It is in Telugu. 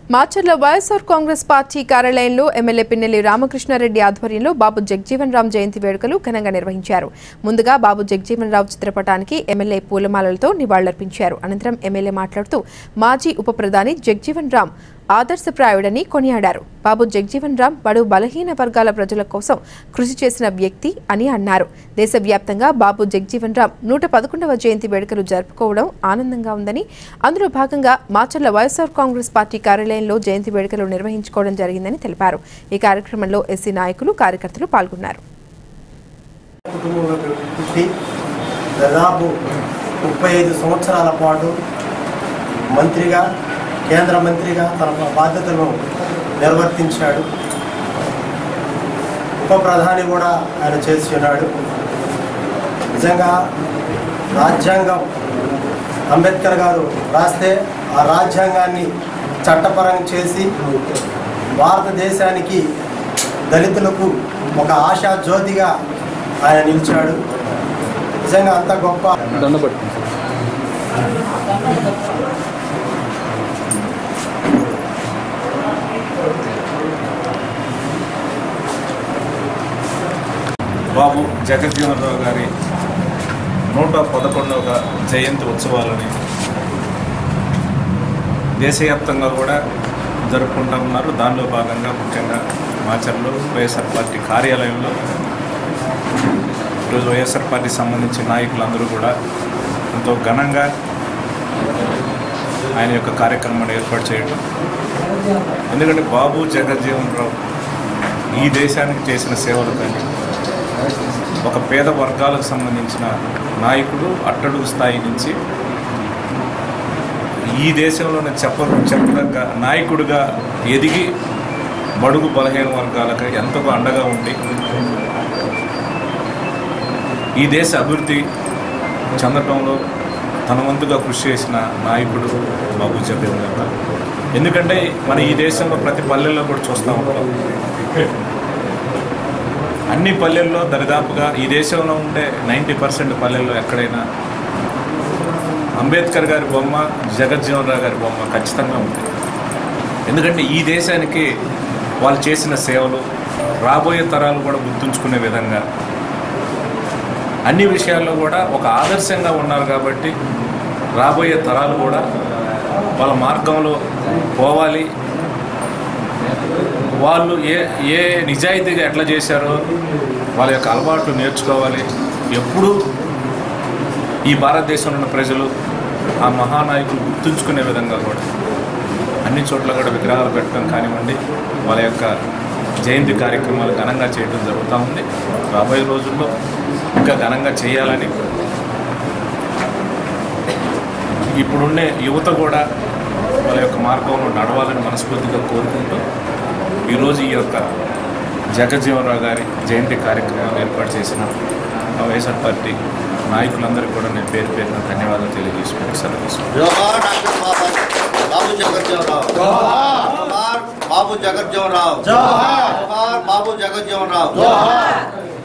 మాచర్ల వైఎస్ఆర్ కాంగ్రెస్ పార్టీ కార్యాలయంలో ఎమ్మెల్యే పిన్నెల్లి రామకృష్ణారెడ్డి ఆధ్వర్యంలో బాబు జగ్జీవన్ రామ్ జయంతి వేడుకలు ఘనంగా నిర్వహించారు ముందుగా బాబు జగ్జీవన్ రావు చిత్రపటానికి ఎమ్మెల్యే పూలమాలలతో నివాళులర్పించారు అనంతరం ఎమ్మెల్యే మాట్లాడుతూ మాజీ ఉప ప్రధాని జగ్జీవన్ రామ్ ఆదర్శప్రాయుడని కొనియాడారు బాబు జగ్జీవన్ రామ్ బడు బలహీన వర్గాల ప్రజల కోసం కృషి చేసిన వ్యక్తి అని అన్నారు దేశవ్యాప్తంగా బాబు జగ్జీవన్ రామ్ నూట పదకొండవ జయంతి వేడుకలు జరుపుకోవడం ఆనందంగా ఉందని అందులో భాగంగా మాచర్ల వైఎస్ఆర్ కాంగ్రెస్ పార్టీ కార్యాలయంలో జయంతి వేడుకలు నిర్వహించుకోవడం జరిగిందని తెలిపారు ఈ కార్యక్రమంలో ఎస్సీ నాయకులు కార్యకర్తలు పాల్గొన్నారు కుటుంబంలో పుట్టి దాదాపు ముప్పై ఐదు సంవత్సరాల పాటు మంత్రిగా కేంద్ర మంత్రిగా తన బాధ్యతలను నిర్వర్తించాడు ఉప ప్రధాని కూడా ఆయన చేసి ఉన్నాడు నిజంగా రాజ్యాంగం అంబేద్కర్ గారు రాస్తే ఆ రాజ్యాంగాన్ని చట్టపరంగా చేసి భారతదేశానికి దళితులకు ఒక ఆశా జ్యోతిగా ఆయన నిలిచాడు నిజంగా అంత గొప్ప బాబు జగజ్జీవనరావు గారి నూట పదకొండవ జయంతి ఉత్సవాలని దేశవ్యాప్తంగా కూడా జరుపుకుంటా ఉన్నారు దానిలో భాగంగా ముఖ్యంగా మాచర్లో వైఎస్ఆర్ పార్టీ కార్యాలయంలో ఈరోజు వైఎస్ఆర్ పార్టీ సంబంధించిన నాయకులందరూ కూడా ఎంతో ఘనంగా ఆయన యొక్క కార్యక్రమాన్ని ఏర్పాటు చేయడం ఎందుకంటే బాబు జగజ్జీవన్ రావు ఈ దేశానికి చేసిన సేవలు కానీ ఒక పేద వర్గాలకు సంబంధించిన నాయకుడు అట్టడుగు స్థాయి నుంచి ఈ దేశంలోనే చెప్ప చెప్పదగ్గ నాయకుడిగా ఎదిగి బడుగు బలహీన వర్గాలకు ఎంతో అండగా ఉండి ఈ దేశ అభివృద్ధి చెందటంలో తన వంతుగా కృషి చేసిన నాయకుడు బాబు జగన్ గారు ఎందుకంటే మన ఈ దేశంలో ప్రతి పల్లెల్లో కూడా చూస్తూ ఉంటాం అన్ని పల్లెల్లో దరిదాపుగా ఈ దేశంలో ఉండే నైంటీ పర్సెంట్ పల్లెల్లో ఎక్కడైనా అంబేద్కర్ గారి బొమ్మ జగజ్జీవన్ రావు గారి బొమ్మ ఖచ్చితంగా ఉంది ఎందుకంటే ఈ దేశానికి వాళ్ళు చేసిన సేవలు రాబోయే తరాలు కూడా గుర్తుంచుకునే విధంగా అన్ని విషయాల్లో కూడా ఒక ఆదర్శంగా ఉన్నారు కాబట్టి రాబోయే తరాలు కూడా వాళ్ళ మార్గంలో పోవాలి వాళ్ళు ఏ ఏ నిజాయితీగా ఎట్లా చేశారో వాళ్ళ యొక్క అలవాట్లు నేర్చుకోవాలి ఎప్పుడూ ఈ భారతదేశంలో ఉన్న ప్రజలు ఆ మహానాయకులు గుర్తుంచుకునే విధంగా కూడా అన్ని చోట్ల కూడా విగ్రహాలు పెట్టడం కానివ్వండి వాళ్ళ యొక్క జయంతి కార్యక్రమాలు ఘనంగా చేయడం జరుగుతూ ఉంది రాబోయే రోజుల్లో ఇంకా ఘనంగా చేయాలని ఇప్పుడున్నే యువత కూడా వాళ్ళ యొక్క మార్గంలో నడవాలని మనస్ఫూర్తిగా కోరుకుంటూ ఈరోజు ఈ యొక్క జగజ్జీవనరావు గారి జయంతి కార్యక్రమాలు ఏర్పాటు చేసిన ఆ వైఎస్ఆర్ పార్టీ నాయకులందరికీ కూడా నేను పేరు పేరున ధన్యవాదాలు తెలియజేసుకుంటూ సెలవు తీసుకుంటాను. జోహార్ డాక్టర్ బాబా బాబు జగజ్జీవనరావు జోహార్ బాబు జగజ్జీవనరావు జోహార్ బాబు జగజ్జీవనరావు జోహార్